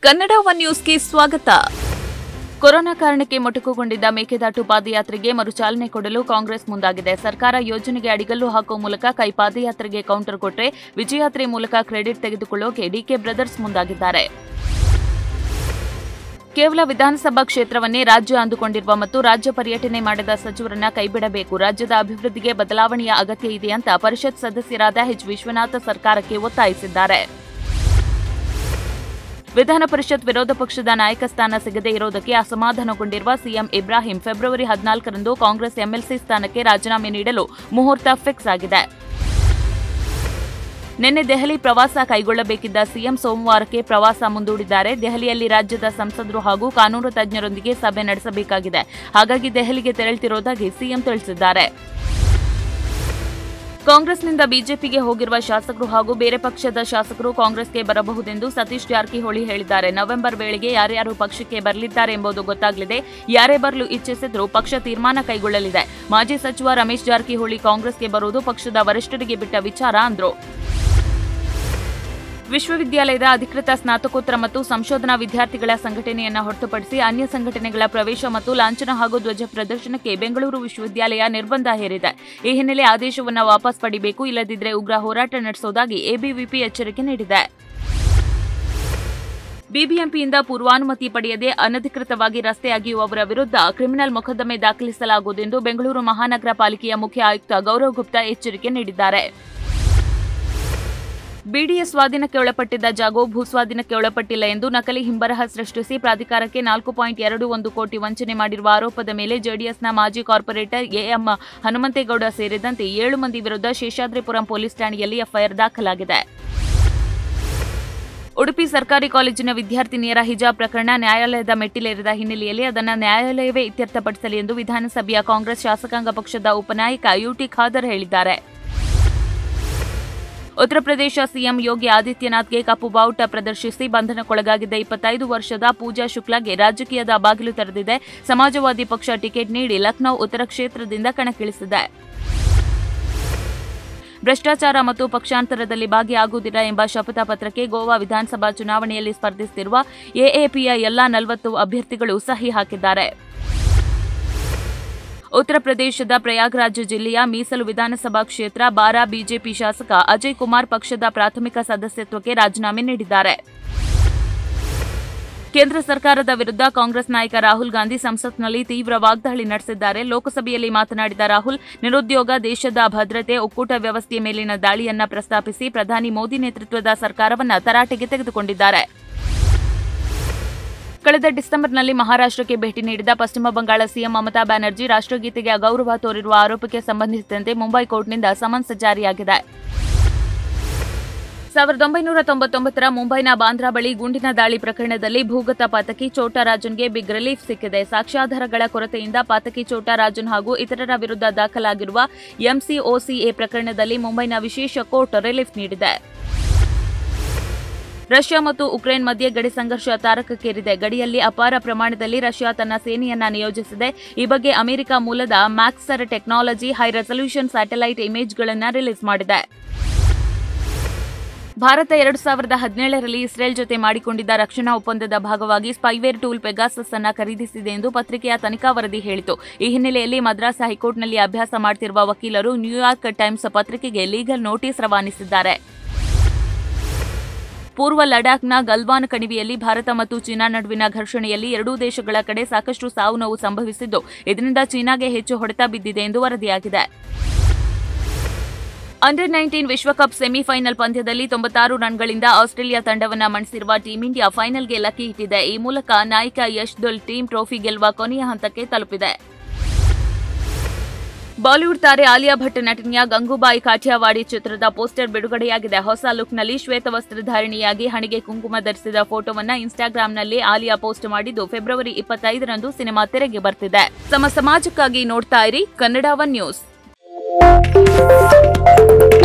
Kannada one ನ್ಯೂಸ್ಗೆ ಸ್ವಾಗತ corona ಕಾರಣಕ್ಕೆ ಮೊಟಕುಗೊಂಡಿದ್ದ ಮೇಕೆದಾಟು ಪಾದಯಾತ್ರೆಗೆ ಮರುಚಾಲನೆ ಕೊಡಲು ಕಾಂಗ್ರೆಸ್ ಮುಂದಾಗಿದೆ ಸರ್ಕಾರ ಯೋಜನೆಗೆ ಅಡಿಗಲ್ಲು ಹಾಕುವ ಮೂಲಕ ಕೈ ಪಾದಯಾತ್ರೆಗೆ ಕೌಂಟರ್ ಕೊಟ್ಟರೆ ವಿಜಯಾತ್ರೆ ಮೂಲಕ ಕ್ರೆಡಿಟ್ ತೆಗೆದುಕೊಳ್ಳೋಕೆ ಡಿಕೆ ಬ್ರದರ್ಸ್ ಮುಂದಾಗಿದ್ದಾರೆ ಕೇವಲ ವಿಧಾನಸಭಾ ಕ್ಷೇತ್ರವನ್ನೇ ರಾಜ್ಯ ಅಂದುಕೊಂಡಿರುವ ಮತ್ತು ರಾಜ್ಯ ಪರ್ಯಟನೆ ಮಾಡಿದ ಸಚಿವರನ್ನ ಕೈಬಿಡಬೇಕು ರಾಜ್ಯದ ಅಭಿವೃದ್ಧಿಗೆ ಬದಲಾವಣೆಯ ಅಗತ್ಯ ಇದೆ ಅಂತ ಪರಿಷತ್ ಸದಸ್ಯರಾದ ಎಚ್ ವಿಶ್ವನಾಥ ಸರ್ಕಾರಕ್ಕೆ ಒತ್ತಾಯಿಸಿದ್ದಾರೆ ವಿಧಾನ ಪರಿಷತ್ ವಿರೋಧ ಪಕ್ಷದ ನಾಯಕ ಸ್ಥಾನ ಸಿಗದೇ ಇರೋದಕ್ಕೆ ಅಸಮಾಧಾನಗೊಂಡಿರುವ ಸಿಎಂ ಇಬ್ರಾಹಿಂ ಫೆಬ್ರವರಿ ಹದಿನಾಲ್ಕರಂದು ಕಾಂಗ್ರೆಸ್ ಎಂಎಲ್ಸಿ ಸ್ಥಾನಕ್ಕೆ ರಾಜೀನಾಮೆ ನೀಡಲು ಮುಹೂರ್ತ ಫಿಕ್ಸ್ ಆಗಿದೆ ನಿನ್ನೆ ದೆಹಲಿ ಪ್ರವಾಸ ಕೈಗೊಳ್ಳಬೇಕಿದ್ದ ಸಿಎಂ ಸೋಮವಾರಕ್ಕೆ ಪ್ರವಾಸ ಮುಂದೂಡಿದ್ದಾರೆ ದೆಹಲಿಯಲ್ಲಿ ರಾಜ್ಯದ ಸಂಸದರು ಹಾಗೂ ಕಾನೂನು ತಜ್ಞರೊಂದಿಗೆ ಸಭೆ ನಡೆಸಬೇಕಾಗಿದೆ ಹಾಗಾಗಿ ದೆಹಲಿಗೆ ತೆರಳುತ್ತಿರುವುದಾಗಿ ಸಿಎಂ ತಿಳಿಸಿದ್ದಾರೆ ಕಾಂಗ್ರೆಸ್ನಿಂದ ಬಿಜೆಪಿಗೆ ಹೋಗಿರುವ ಶಾಸಕರು ಹಾಗೂ ಬೇರೆ ಪಕ್ಷದ ಶಾಸಕರು ಕಾಂಗ್ರೆಸ್ಗೆ ಬರಬಹುದೆಂದು ಸತೀಶ್ ಜಾರಕಿಹೊಳಿ ಹೇಳಿದ್ದಾರೆ ನವೆಂಬರ್ ವೇಳೆಗೆ ಯಾರ್ಯಾರು ಪಕ್ಷಕ್ಕೆ ಬರಲಿದ್ದಾರೆ ಎಂಬುದು ಗೊತ್ತಾಗಲಿದೆ ಯಾರೇ ಬರಲು ಇಚ್ಛಿಸಿದ್ರೂ ಪಕ್ಷ ತೀರ್ಮಾನ ಕೈಗೊಳ್ಳಲಿದೆ ಮಾಜಿ ಸಚಿವ ರಮೇಶ್ ಜಾರಕಿಹೊಳಿ ಕಾಂಗ್ರೆಸ್ಗೆ ಬರುವುದು ಪಕ್ಷದ ವರಿಷ್ಠರಿಗೆ ಬಿಟ್ಟ ವಿಚಾರ ಅಂದ್ರು ವಿಶ್ವವಿದ್ಯಾಲಯದ ಅಧಿಕೃತ ಸ್ನಾತಕೋತ್ತರ ಮತ್ತು ಸಂಶೋಧನಾ ವಿದ್ಯಾರ್ಥಿಗಳ ಸಂಘಟನೆಯನ್ನು ಹೊರತುಪಡಿಸಿ ಅನ್ಯ ಸಂಘಟನೆಗಳ ಪ್ರವೇಶ ಮತ್ತು ಲಾಂಛನ ಹಾಗೂ ಧ್ವಜ ಪ್ರದರ್ಶನಕ್ಕೆ ಬೆಂಗಳೂರು ವಿಶ್ವವಿದ್ಯಾಲಯ ನಿರ್ಬಂಧ ಹೇರಿದೆ ಈ ಹಿನ್ನೆಲೆ ಆದೇಶವನ್ನು ವಾಪಸ್ ಪಡಿಬೇಕು ಇಲ್ಲದಿದ್ದರೆ ಉಗ್ರ ಹೋರಾಟ ನಡೆಸುವುದಾಗಿ ಎಬಿವಿಪಿ ಎಚ್ಚರಿಕೆ ನೀಡಿದೆ ಬಿಬಿಎಂಪಿಯಿಂದ ಪೂರ್ವಾನುಮತಿ ಪಡೆಯದೆ ಅನಧಿಕೃತವಾಗಿ ರಸ್ತೆ ಅಗೆಯುವವರ ವಿರುದ್ಧ ಕ್ರಿಮಿನಲ್ ಮೊಕದ್ದಮೆ ದಾಖಲಿಸಲಾಗುವುದೆಂದು ಬೆಂಗಳೂರು ಮಹಾನಗರ ಪಾಲಿಕೆಯ ಮುಖ್ಯ ಆಯುಕ್ತ ಗೌರವ್ ಗುಪ್ತಾ ಎಚ್ಚರಿಕೆ ನೀಡಿದ್ದಾರೆ ಬಿಡಿಎ ಸ್ವಾಧೀನಕ್ಕೆ ಒಳಪಟ್ಟಿದ್ದ ಜಾಗವು ಭೂಸ್ವಾಧೀನಕ್ಕೆ ಒಳಪಟ್ಟಿಲ್ಲ ಎಂದು ನಕಲಿ ಹಿಂಬರಹ ಸೃಷ್ಟಿಸಿ ಪ್ರಾಧಿಕಾರಕ್ಕೆ ನಾಲ್ಕು ಪಾಯಿಂಟ್ ಎರಡು ಒಂದು ಕೋಟಿ ವಂಚನೆ ಮಾಡಿರುವ ಆರೋಪದ ಮೇಲೆ ಜೆಡಿಎಸ್ನ ಮಾಜಿ ಕಾರ್ಪೊರೇಟರ್ ಎಎಂ ಹನುಮಂತೇಗೌಡ ಸೇರಿದಂತೆ ಏಳು ಮಂದಿ ವಿರುದ್ಧ ಶೇಷಾದ್ರಿಪುರಂ ಪೊಲೀಸ್ ಠಾಣೆಯಲ್ಲಿ ಎಫ್ಐಆರ್ ದಾಖಲಾಗಿದೆ ಉಡುಪಿ ಸರ್ಕಾರಿ ಕಾಲೇಜಿನ ವಿದ್ಯಾರ್ಥಿನಿಯರ ಹಿಜಾಬ್ ಪ್ರಕರಣ ನ್ಯಾಯಾಲಯದ ಮೆಟ್ಟಿಲೇರಿದ ಹಿನ್ನೆಲೆಯಲ್ಲಿ ಅದನ್ನು ನ್ಯಾಯಾಲಯವೇ ಇತ್ಯರ್ಥಪಡಿಸಲಿ ಎಂದು ವಿಧಾನಸಭೆಯ ಕಾಂಗ್ರೆಸ್ ಶಾಸಕಾಂಗ ಪಕ್ಷದ ಉಪನಾಯಕ ಯುಟಿ ಖಾದರ್ ಹೇಳಿದ್ದಾರೆ ಉತ್ತರ ಪ್ರದೇಶ ಸಿಎಂ ಯೋಗಿ ಆದಿತ್ಯನಾಥ್ಗೆ ಕಪ್ಪು ಬಾವುಟ ಪ್ರದರ್ಶಿಸಿ ಬಂಧನಕ್ಕೊಳಗಾಗಿದ್ದ ಇಪ್ಪತ್ತೈದು ವರ್ಷದ ಪೂಜಾ ಶುಕ್ಲಾಗೆ ರಾಜಕೀಯದ ಬಾಗಿಲು ತೆರೆದಿದೆ ಸಮಾಜವಾದಿ ಪಕ್ಷ ಟಿಕೆಟ್ ನೀಡಿ ಲಖನೌ ಉತ್ತರ ಕ್ಷೇತ್ರದಿಂದ ಕಣಕ್ಕಿಳಿಸಿದೆ ಭ್ರಷ್ಟಾಚಾರ ಮತ್ತು ಪಕ್ಷಾಂತರದಲ್ಲಿ ಭಾಗಿಯಾಗುವುದಿಲ್ಲ ಎಂಬ ಶಪಥ ಪತ್ರಕ್ಕೆ ಗೋವಾ ವಿಧಾನಸಭಾ ಚುನಾವಣೆಯಲ್ಲಿ ಸ್ಪರ್ಧಿಸುತ್ತಿರುವ ಎಎಪಿಯ ಎಲ್ಲಾ ನಲವತ್ತು ಅಭ್ಯರ್ಥಿಗಳು ಸಹಿ ಹಾಕಿದ್ದಾರೆ ಉತ್ತರ ಪ್ರದೇಶದ ಪ್ರಯಾಗ್ರಾಜ್ ಜಿಲ್ಲೆಯ ಮೀಸಲು ವಿಧಾನಸಭಾ ಕ್ಷೇತ್ರ ಬಾರಾ ಬಿಜೆಪಿ ಶಾಸಕ ಅಜಯ್ ಕುಮಾರ್ ಪಕ್ಷದ ಪ್ರಾಥಮಿಕ ಸದಸ್ಯತ್ವಕ್ಕೆ ರಾಜೀನಾಮೆ ನೀಡಿದ್ದಾರೆ ಕೇಂದ್ರ ಸರ್ಕಾರದ ವಿರುದ್ಧ ಕಾಂಗ್ರೆಸ್ ನಾಯಕ ರಾಹುಲ್ ಗಾಂಧಿ ಸಂಸತ್ನಲ್ಲಿ ತೀವ್ರ ವಾಗ್ದಾಳಿ ನಡೆಸಿದ್ದಾರೆ ಲೋಕಸಭೆಯಲ್ಲಿ ಮಾತನಾಡಿದ ರಾಹುಲ್ ನಿರುದ್ಯೋಗ ದೇಶದ ಭದ್ರತೆ ಒಕ್ಕೂಟ ವ್ಯವಸ್ಥೆಯ ಮೇಲಿನ ದಾಳಿಯನ್ನ ಪ್ರಸ್ತಾಪಿಸಿ ಪ್ರಧಾನಿ ಮೋದಿ ನೇತೃತ್ವದ ಸರ್ಕಾರವನ್ನ ತರಾಟೆಗೆ ತೆಗೆದುಕೊಂಡಿದ್ದಾರೆ ಕಳೆದ ಡಿಸೆಂಬರ್ನಲ್ಲಿ ಮಹಾರಾಷ್ಟ್ರಕ್ಕೆ ಭೇಟಿ ನೀಡಿದ ಪಶ್ಚಿಮ ಬಂಗಾಳ ಸಿಎಂ ಮಮತಾ ಬ್ಯಾನರ್ಜಿ ರಾಷ್ಟ್ರಗೀತೆಗೆ ಅಗೌರವ ತೋರಿರುವ ಆರೋಪಕ್ಕೆ ಸಂಬಂಧಿಸಿದಂತೆ ಮುಂಬೈ ಕೋರ್ಟ್ನಿಂದ ಸಮನ್ಸ್ ಜಾರಿಯಾಗಿದೆ ಸಾವಿರದ ಒಂಬೈನೂರ ತೊಂಬತ್ತೊಂಬತ್ತರ ಮುಂಬೈನ ಬಾಂದ್ರಾ ಬಳಿ ಗುಂಡಿನ ದಾಳಿ ಪ್ರಕರಣದಲ್ಲಿ ಭೂಗತ ಪಾತಕಿ ಚೋಟರಾಜನ್ಗೆ ಬಿಗ್ ರಿಲೀಫ್ ಸಿಕ್ಕಿದೆ ಸಾಕ್ಷ್ಯಾಧಾರಗಳ ಕೊರತೆಯಿಂದ ಪಾತಕಿ ಚೋಟರಾಜನ್ ಹಾಗೂ ಇತರರ ವಿರುದ್ಧ ದಾಖಲಾಗಿರುವ ಎಂಸಿಒಸಿಎ ಪ್ರಕರಣದಲ್ಲಿ ಮುಂಬೈನ ವಿಶೇಷ ಕೋರ್ಟ್ ರಿಲೀಫ್ ನೀಡಿದೆ ರಷ್ಯಾ ಮತ್ತು ಉಕ್ರೇನ್ ಮಧ್ಯೆ ಗಡಿ ಸಂಘರ್ಷ ತಾರಕಕ್ಕೇರಿದೆ ಗಡಿಯಲ್ಲಿ ಅಪಾರ ಪ್ರಮಾಣದಲ್ಲಿ ರಷ್ಯಾ ತನ್ನ ಸೇನೆಯನ್ನ ನಿಯೋಜಿಸಿದೆ ಈ ಬಗ್ಗೆ ಅಮೆರಿಕ ಮೂಲದ Maxar technology high resolution satellite ಇಮೇಜ್ಗಳನ್ನು ರಿಲೀಸ್ ಮಾಡಿದೆ ಭಾರತ ಎರಡು ಸಾವಿರದ ಹದಿನೇಳರಲ್ಲಿ ಇಸ್ರೇಲ್ ಜೊತೆ ಮಾಡಿಕೊಂಡಿದ್ದ ರಕ್ಷಣಾ ಒಪ್ಪಂದದ ಭಾಗವಾಗಿ ಸ್ಪೈವೇರ್ ಟೂಲ್ ಪೆಗಾಸಸ್ ಅನ್ನ ಖರೀದಿಸಿದೆ ಎಂದು ಪತ್ರಿಕೆಯ ತನಿಖಾ ವರದಿ ಹೇಳಿತು ಈ ಹಿನ್ನೆಲೆಯಲ್ಲಿ ಮದ್ರಾಸ್ ಹೈಕೋರ್ಟ್ನಲ್ಲಿ ಅಭ್ಯಾಸ ಮಾಡುತ್ತಿರುವ ವಕೀಲರು ನ್ಯೂಯಾರ್ಕ್ ಟೈಮ್ಸ್ ಪತ್ರಿಕೆಗೆ ಲೀಗಲ್ ನೋಟಿಸ್ ರವಾನಿಸಿದ್ದಾರೆ ಪೂರ್ವ ಲಡಾಖ್ನ ಗಲ್ವಾನ್ ಕಣಿವೆಯಲ್ಲಿ ಭಾರತ ಮತ್ತು ಚೀನಾ ನಡುವಿನ ಘರ್ಷಣೆಯಲ್ಲಿ ಎರಡೂ ದೇಶಗಳ ಕಡೆ ಸಾಕಷ್ಟು ಸಾವು ನೋವು ಸಂಭವಿಸಿದ್ದು ಇದರಿಂದ ಚೀನಾಗೆ ಹೆಚ್ಚು ಹೊಡೆತ ಬಿದ್ದಿದೆ ಎಂದು ವರದಿಯಾಗಿದೆ ಅಂಡರ್ ನೈನ್ಟೀನ್ ವಿಶ್ವಕಪ್ ಸೆಮಿಫೈನಲ್ ಪಂದ್ಯದಲ್ಲಿ ತೊಂಬತ್ತಾರು ರನ್ಗಳಿಂದ ಆಸ್ಟ್ರೇಲಿಯಾ ತಂಡವನ್ನು ಮಣಿಸಿರುವ ಟೀಂ ಇಂಡಿಯಾ ಫೈನಲ್ಗೆ ಲಕ್ಕಿ ಇಟ್ಟಿದೆ ಈ ಮೂಲಕ ನಾಯಕ ಯಶ್ ದುಲ್ ಟೀಂ ಟ್ರೋಫಿ ಗೆಲ್ಲುವ ಕೊನೆಯ ಹಂತಕ್ಕೆ ತಲುಪಿದೆ ಬಾಲಿವುಡ್ ತಾರೆ ಆಲಿಯಾ ಭಟ್ ನಟನೆಯ ಗಂಗೂಬಾಯಿ ಕಾಠಿಯಾವಾಡಿ ಚಿತ್ರದ ಪೋಸ್ಟರ್ ಬಿಡುಗಡೆಯಾಗಿದೆ ಹೊಸ ಲುಕ್ನಲ್ಲಿ ಶ್ವೇತವಸ್ತ್ರಧಾರಿಣಿಯಾಗಿ ಹಣೆಗೆ ಕುಂಕುಮ ಧರಿಸಿದ ಫೋಟೋವನ್ನ ಇನ್ಸ್ಟಾಗ್ರಾಂನಲ್ಲಿ ಆಲಿಯಾ ಪೋಸ್ಟ್ ಮಾಡಿದ್ದು ಫೆಬ್ರವರಿ ಇಪ್ಪತ್ತೈದರಂದು ಸಿನಿಮಾ ತೆರೆಗೆ ಬರ್ತಿದೆ ತಮ್ಮ ಸಮಾಜಕ್ಕಾಗಿ ನೋಡ್ತಾ ಇರಿ ಕನ್ನಡ ಒನ್ ನ್ಯೂಸ್